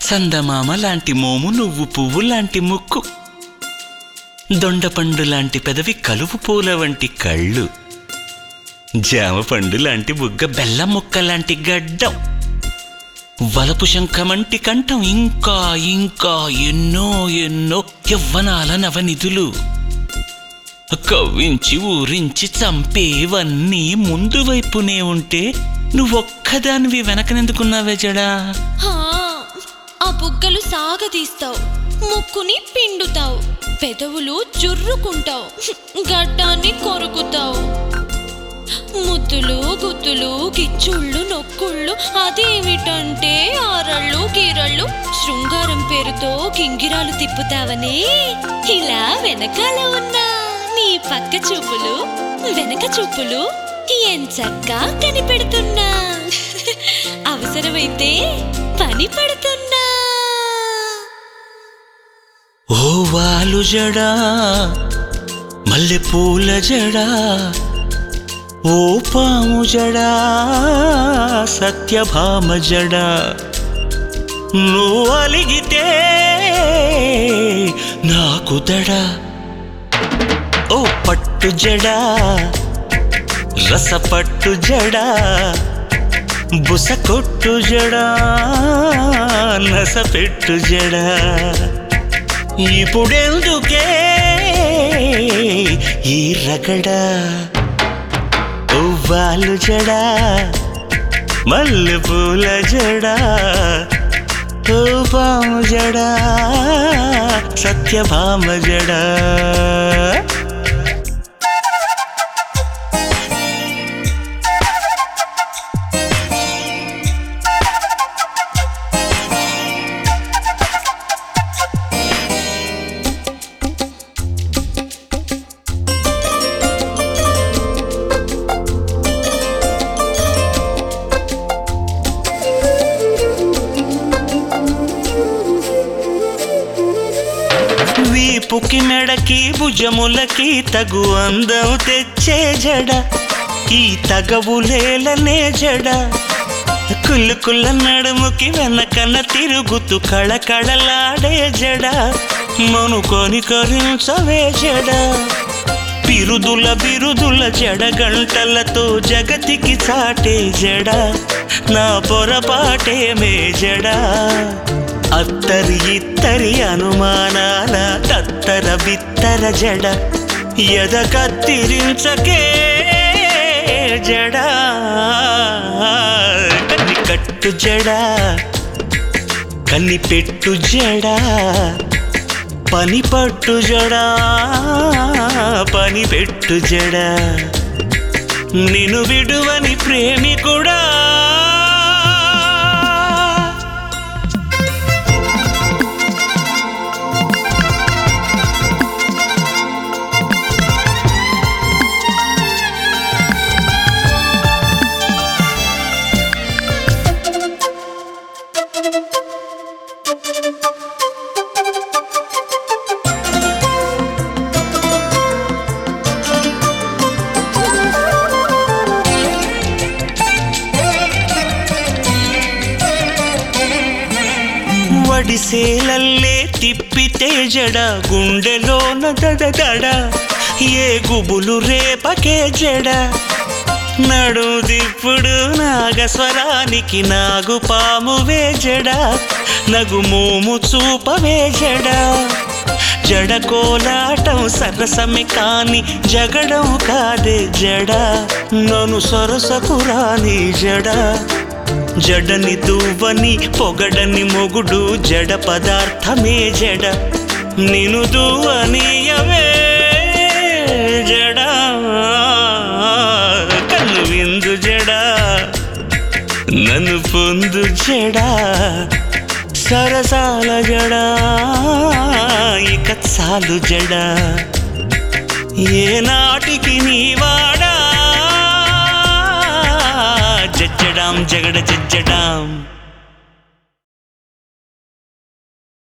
సందమామ లాంటి మోము నువ్వు పువ్వు లాంటి ముక్కు దొండపండు లాంటి పెదవి కలుపు పూల వంటి కళ్ళు జామ పండు లాంటి బుగ్గ బెల్లం ముక్క లాంటి గడ్డం వలపు శంఖమంటి కంఠం ఇంకా ఇంకా ఎన్నో ఎన్నో యవ్వనాల నవనిధులు కవ్వించి ఊరించి చంపేవన్నీ ముందు వైపునే ఉంటే నువ్వొక్కదానివి వెనకనెందుకున్నావే జడా హా, ఆ బుగ్గలు సాగదీస్తావు ముక్కుని పిండుతావు పెదవులు జుర్రుకుంటావు గడ్డాన్ని కొరుకుతావు ముద్దులు గుద్దులు గిచ్చుళ్ళు నొక్కుళ్ళు అదేమిటంటే ఆరళ్ళు గీరళ్ళు శృంగారం పేరుతో గింగిరాలు తిప్పుతావనే ఇలా వెనకాల ఉన్నా నీ పక్క చూపులు వెనక చూపులు ఎంచక్కా కనిపెడుతున్నా అవసరమైతే పని పడుతున్నా ఓ వాలు జడా మల్లె పూల జడా ఓ పాము జడా సత్యభామ జడా నువ్వు అలిగితే నాకు దడా ఓ పట్టు జడా రసపట్టు జడా బుస కొట్టు జడా నస పెట్టు జడా ఇప్పుడెందుకే ఈ రగడ ఉవ్వాలు జడా మల్లె పూల జడా ఓ పాము జడా సత్యభామ జడా వీపుకి మెడకి భుజములకి తగు అందం తెచ్చే జడ ఈ తగవులేలనే జడ కుల్లుకుల్ల నడుముకి వెనకన తిరుగుతూ కళకళలాడే జడ మనుకొని కరించవే జడ బిరుదుల బిరుదుల జడ గంటలతో జగతికి చాటే జడ నా పొరపాటే మే జడ అత్తరి ఇత్తరి అనుమానాల తత్తర బిత్తర జడ ఎద కత్తిరించకే జడ కన్ని కట్టు జడ కన్ని పెట్టు జడ పని పట్టు జడా పని పెట్టు జడా నిన్ను విడువని ప్రేమికుడా వడిసేలల్లే తిప్పితే జడ గుండెలోన దడ ఏ గుబులు రేపకే జడ నడు దిప్పుడు నాగస్వరానికి నాగు పామువే జడ నగు మోము చూపవే జడ జడ కోలాటం సరసమే కాని జగడం కాదే జడ నన్ను సరసకు రాని జడ జడని దువ్వని పొగడని మొగుడు జడ పదార్థమే జడ నిను దువ్వనియవే జడ కన్ను విందు జడ నన్ను పొందు జడ సరసాల జడ ఇక చాలు జడ ఏ నాటికి నీవాడా జజ్జడాం జగడ జజ్జడాం